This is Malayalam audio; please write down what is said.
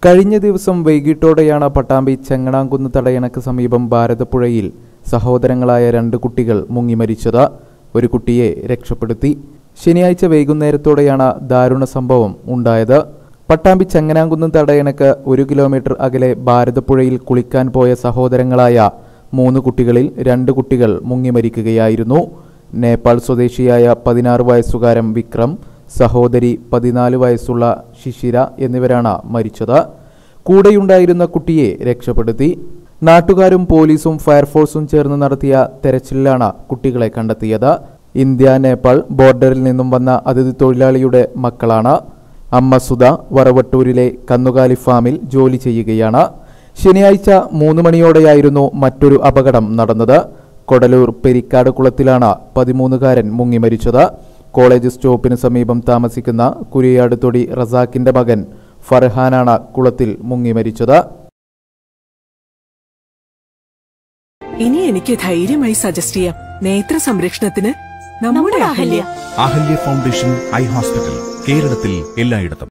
കഴിഞ്ഞ ദിവസം വൈകിട്ടോടെയാണ് പട്ടാമ്പി ചെങ്ങണാംകുന്ന് തടയണക്ക് സമീപം ഭാരതപ്പുഴയിൽ സഹോദരങ്ങളായ രണ്ട് കുട്ടികൾ മുങ്ങി മരിച്ചത് ഒരു കുട്ടിയെ രക്ഷപ്പെടുത്തി ശനിയാഴ്ച വൈകുന്നേരത്തോടെയാണ് ദാരുണ സംഭവം ഉണ്ടായത് പട്ടാമ്പി ചെങ്ങനാംകുന്ന് തടയണക്ക് ഒരു കിലോമീറ്റർ അകലെ ഭാരതപ്പുഴയിൽ കുളിക്കാൻ പോയ സഹോദരങ്ങളായ മൂന്ന് കുട്ടികളിൽ രണ്ട് കുട്ടികൾ മുങ്ങി മരിക്കുകയായിരുന്നു നേപ്പാൾ സ്വദേശിയായ പതിനാറ് വയസ്സുകാരൻ വിക്രം സഹോദരി പതിനാല് വയസ്സുള്ള ശിശിര എന്നിവരാണ് മരിച്ചത് കൂടെയുണ്ടായിരുന്ന കുട്ടിയെ രക്ഷപ്പെടുത്തി നാട്ടുകാരും പോലീസും ഫയർഫോഴ്സും ചേർന്ന് നടത്തിയ തെരച്ചിലിലാണ് കുട്ടികളെ കണ്ടെത്തിയത് ഇന്ത്യ നേപ്പാൾ ബോർഡറിൽ നിന്നും വന്ന അതിഥി തൊഴിലാളിയുടെ മക്കളാണ് അമ്മ സുധ വറവട്ടൂരിലെ കന്നുകാലി ഫാമിൽ ജോലി ചെയ്യുകയാണ് ശനിയാഴ്ച മൂന്ന് മണിയോടെയായിരുന്നു മറ്റൊരു അപകടം നടന്നത് കൊടലൂർ പെരിക്കാട് കുളത്തിലാണ് പതിമൂന്നുകാരൻ മുങ്ങി മരിച്ചത് കോളേജ് സ്റ്റോപ്പിന് സമീപം താമസിക്കുന്ന കുരിയാട് തൊടി റസാക്കിന്റെ മകൻ ഫർഹാനാണ് കുളത്തിൽ മുങ്ങി മരിച്ചത് ഇനി എനിക്ക് ധൈര്യമായി സജസ്റ്റ് ചെയ്യാം നേത്ര സംരക്ഷണത്തിന് നമ്മുടെ Ahalya Ahalya foundation eye hospital കേരളത്തിൽ എല്ലായിടത്തും